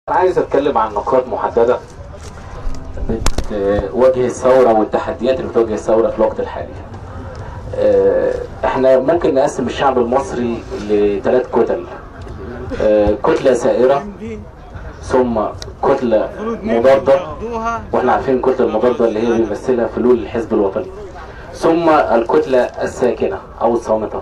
أنا عايز اتكلم عن نقاط محدده بتواجه الثوره والتحديات اللي بتواجه الثوره في الوقت الحالي. آه، احنا ممكن نقسم الشعب المصري لثلاث كتل. آه، كتله سائره ثم كتله مضاده واحنا عارفين الكتله المضاده اللي هي بيمثلها فلول الحزب الوطني. ثم الكتله الساكنه او الصامته.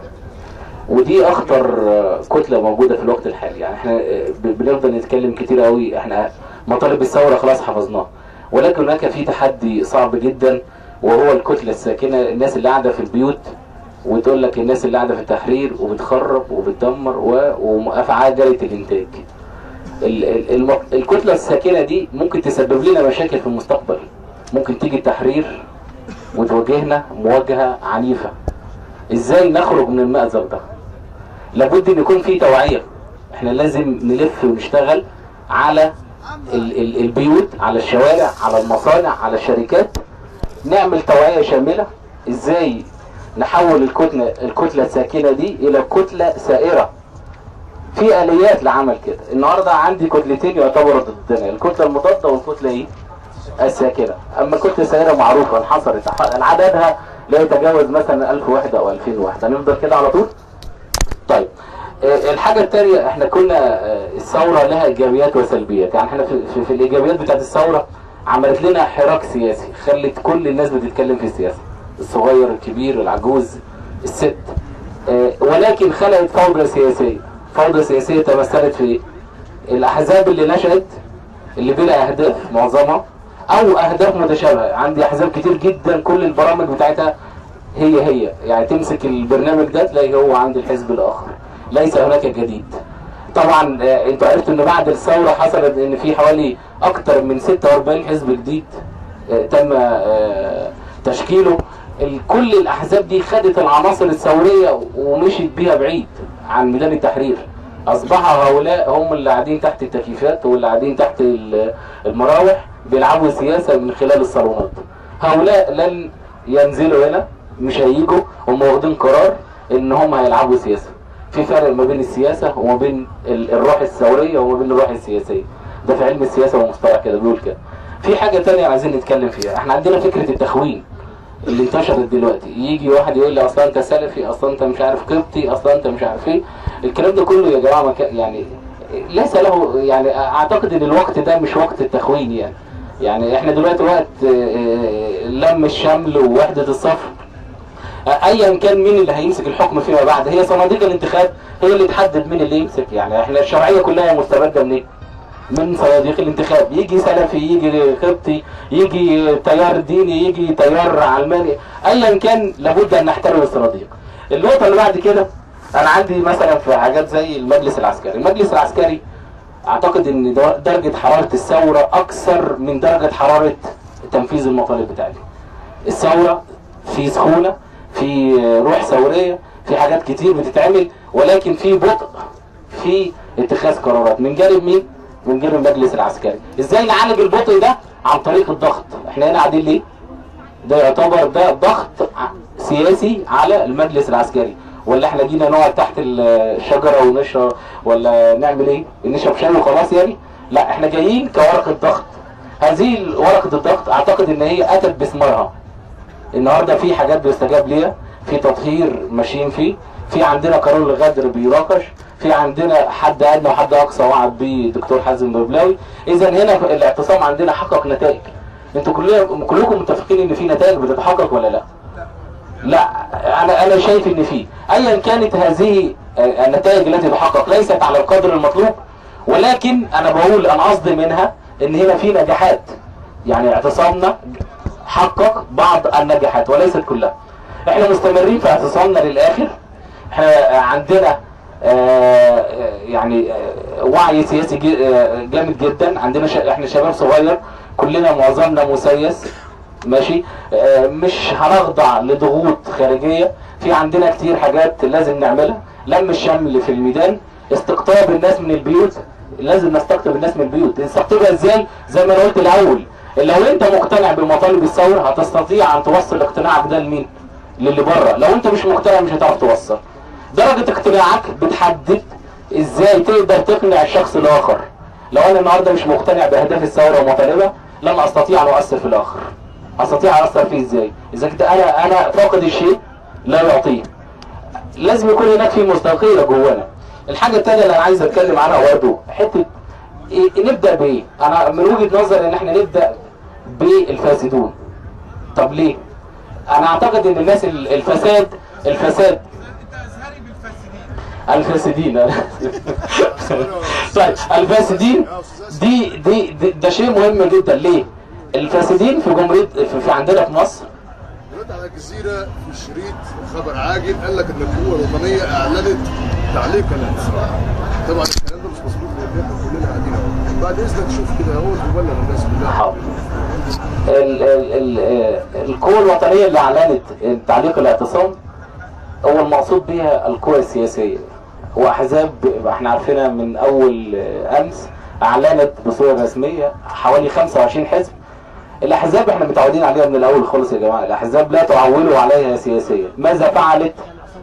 ودي اخطر كتله موجوده في الوقت الحالي يعني احنا بنفضل نتكلم كتير قوي احنا مطالب الثوره خلاص حفظناها ولكن هناك في تحدي صعب جدا وهو الكتله الساكنه الناس اللي قاعده في البيوت وتقول لك الناس اللي قاعده في التحرير وبتخرب وبتدمر وفي عجله الانتاج ال- ال- الم- الكتله الساكنه دي ممكن تسبب لنا مشاكل في المستقبل ممكن تيجي التحرير وتواجهنا مواجهه عنيفه ازاي نخرج من المأزق ده لابد ان يكون في توعية احنا لازم نلف ونشتغل على ال ال البيوت على الشوارع على المصانع على الشركات نعمل توعية شاملة ازاي نحول الكتلة الكتلة الساكنة دي الى كتلة سائرة في اليات لعمل كده النهاردة عندي كتلتين يعتبروا ضدنا الكتلة المضادة والكتلة ايه الساكنة اما الكتلة السائرة معروفة انحصرت عددها لا يتجاوز مثلا 1000 وحدة او 2000 وحدة هنفضل كده على طول طيب آه، الحاجة التانية احنا كنا آه، الثورة لها ايجابيات وسلبيات يعني احنا في, في, في الايجابيات بتاعت الثورة عملت لنا حراك سياسي خلت كل الناس بتتكلم في السياسة الصغير الكبير العجوز الست آه، ولكن خلقت فوضى سياسية فوضى سياسية تمثلت في الاحزاب اللي نشأت اللي بلا اهداف معظمها او اهداف متشابهة عندي احزاب كتير جدا كل البرامج بتاعتها هي هي يعني تمسك البرنامج ده تلاقي هو عند الحزب الاخر ليس هناك جديد طبعا آه، انتوا عرفتوا ان بعد الثوره حصلت ان في حوالي اكتر من 46 حزب جديد آه، تم آه، تشكيله ال- كل الاحزاب دي خدت العناصر الثوريه ومشيت بيها بعيد عن ميدان التحرير اصبح هؤلاء هم اللي قاعدين تحت التكييفات واللي قاعدين تحت ال- المراوح بيلعبوا سياسه من خلال الصالونات هؤلاء لن ينزلوا هنا مش هيجوا هم واخدين قرار ان هم هيلعبوا سياسه في فرق ما بين السياسه وما بين ال- الروح الثوريه وما بين الروح السياسيه ده في علم السياسه ومصطلح كده بيقول كده في حاجه تانية عايزين نتكلم فيها احنا عندنا فكره التخوين اللي انتشرت دلوقتي يجي واحد يقول لي اصلا انت سلفي اصلا انت مش عارف قبطي اصلا انت مش عارف ايه الكلام ده كله يا جماعه ما كان- يعني ليس له يعني اعتقد ان الوقت ده مش وقت التخوين يعني يعني احنا دلوقتي وقت آه، آه، لم الشمل ووحده الصف ايا كان مين اللي هيمسك الحكم فيما بعد هي صناديق الانتخاب هي اللي تحدد مين اللي يمسك يعني احنا الشرعيه كلها مستمده منين؟ من صناديق الانتخاب يجي سلفي يجي قبطي يجي تيار ديني يجي تيار علماني ايا كان لابد ان نحترم الصناديق النقطه اللي بعد كده انا عندي مثلا في حاجات زي المجلس العسكري المجلس العسكري اعتقد ان در- درجه حراره الثوره اكثر من درجه حراره تنفيذ المطالب بتاعتي الثوره في سخونه في روح ثوريه في حاجات كتير بتتعمل ولكن في بطء في اتخاذ قرارات من جانب مين؟ من جانب المجلس العسكري ازاي نعالج البطء ده عن طريق الضغط احنا هنا قاعدين ليه ده يعتبر ده ضغط ع- سياسي على المجلس العسكري ولا احنا جينا نقعد تحت الشجره ونشرب ولا نعمل ايه نشرب شاي وخلاص يعني لا احنا جايين كورقه ضغط هذه ورقه الضغط اعتقد ان هي اتت بثمارها النهارده في حاجات بيستجاب ليها في تطهير ماشيين فيه في عندنا قانون الغدر بيناقش في عندنا حد ادنى وحد اقصى وعد بيه دكتور حازم ببلاوي اذا هنا الاعتصام عندنا حقق نتائج انتوا كلكم كلكم متفقين ان في نتائج بتتحقق ولا لا لا انا انا شايف ان في ايا كانت هذه آه، النتائج التي تحقق ليست على القدر المطلوب ولكن انا بقول انا قصدي منها ان هنا في نجاحات يعني اعتصامنا حقق بعض النجاحات وليست كلها احنا مستمرين في اعتصامنا للاخر احنا عندنا آه، يعني آه، وعي سياسي جي- آه، جامد جدا عندنا ش... احنا شباب صغير كلنا معظمنا مسيس ماشي آه، مش هنخضع لضغوط خارجية في عندنا كتير حاجات لازم نعملها لم الشمل في الميدان استقطاب الناس من البيوت لازم نستقطب الناس من البيوت نستقطبها ازاي زي ما انا قلت الاول لو انت مقتنع بمطالب الثوره هتستطيع ان توصل اقتناعك ده لمين للي بره لو انت مش مقتنع مش هتعرف توصل درجه اقتناعك بتحدد ازاي تقدر تقنع الشخص الاخر لو انا النهارده مش مقتنع باهداف الثوره ومطالبها لن استطيع ان اؤثر في الاخر استطيع ان اثر فيه ازاي اذا كنت انا انا فاقد الشيء لا يعطيه لازم يكون هناك في مصداقيه جوانا الحاجه الثانيه اللي انا عايز اتكلم عنها برضه حته إيه نبدا بايه انا من وجهه نظري ان احنا نبدا بالفاسدون طب ليه انا اعتقد ان الناس ال- الفساد الفساد الفاسدين طيب الفاسدين دي, دي دي ده شيء مهم جدا ليه الفاسدين في جمهوريه في, في عندنا في مصر دلوقتي على الجزيرة في شريط خبر عاجل قال لك ان القوة الوطنية اعلنت تعليق الاعتصام طبعا الكلام ده مش مظبوط لان احنا كلنا قاعدين اهو بعد اذنك شوف كده هو تبلغ الناس كلها حاضر ال- ال- ال- آه، القوى الوطنية اللي أعلنت تعليق الاعتصام هو المقصود بها القوى السياسية وأحزاب احنا عارفينها من أول آه، أمس أعلنت بصورة رسمية حوالي 25 حزب الأحزاب احنا متعودين عليها من الأول خالص يا جماعة الأحزاب لا تعولوا عليها سياسيا ماذا فعلت؟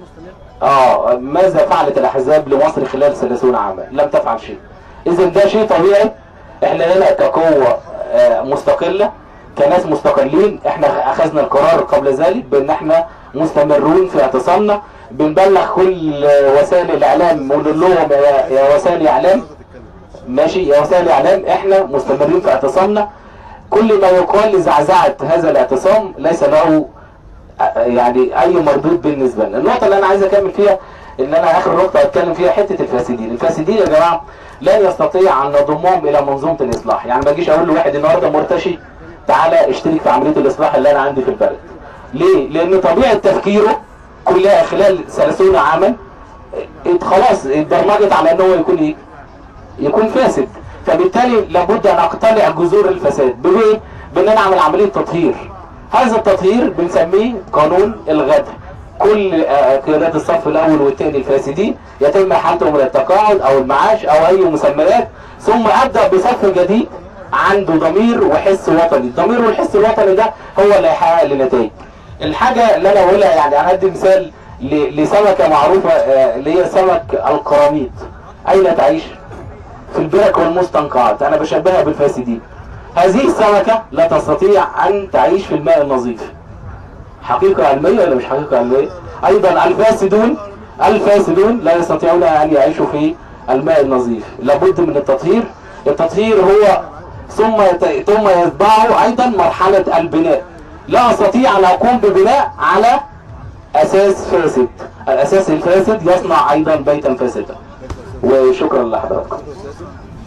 اه ماذا فعلت الأحزاب لمصر خلال 30 عاما؟ لم تفعل شيء إذا ده شيء طبيعي احنا هنا كقوة آه، مستقلة كناس مستقلين احنا اخذنا القرار قبل ذلك بان احنا مستمرون في اعتصامنا بنبلغ كل آه، وسائل الاعلام ونقول لهم يا يا وسائل الاعلام ماشي يا وسائل الاعلام احنا مستمرين في اعتصامنا كل ما يقال لزعزعة هذا الاعتصام ليس له آه، يعني اي مردود بالنسبه لنا النقطه اللي انا عايز اكمل فيها ان انا اخر نقطه اتكلم فيها حته الفاسدين الفاسدين يا جماعه لا يستطيع ان نضمهم الى منظومه الاصلاح يعني ما اجيش اقول لواحد النهارده مرتشي تعالى اشترك في عمليه الاصلاح اللي انا عندي في البلد ليه لان طبيعه تفكيره كلها خلال 30 عاما ات- خلاص اتبرمجت على ان هو يكون ايه يكون فاسد فبالتالي لابد ان اقتلع جذور الفساد بايه بان انا اعمل عمليه تطهير هذا التطهير بنسميه قانون الغدر كل آه، قيادات الصف الاول والثاني الفاسدين يتم احالتهم الى التقاعد او المعاش او اي مسميات ثم ابدا بصف جديد عنده ضمير وحس وطني الضمير والحس الوطني ده هو اللي هيحقق لي نتائج الحاجه اللي انا اقولها يعني انا ادي مثال ل- لسمكه معروفه آه، اللي هي سمك القراميط اين تعيش في البرك والمستنقعات انا بشبهها بالفاسدين هذه السمكة لا تستطيع ان تعيش في الماء النظيف حقيقة علمية ولا مش حقيقة علمية ايضا الفاسدون الفاسدون لا يستطيعون ان يعيشوا في الماء النظيف لابد من التطهير التطهير هو ثم يت- ثم يتبعه ايضا مرحلة البناء لا استطيع ان اقوم ببناء على اساس فاسد الاساس الفاسد يصنع ايضا بيتا فاسدا وشكرا لحضراتكم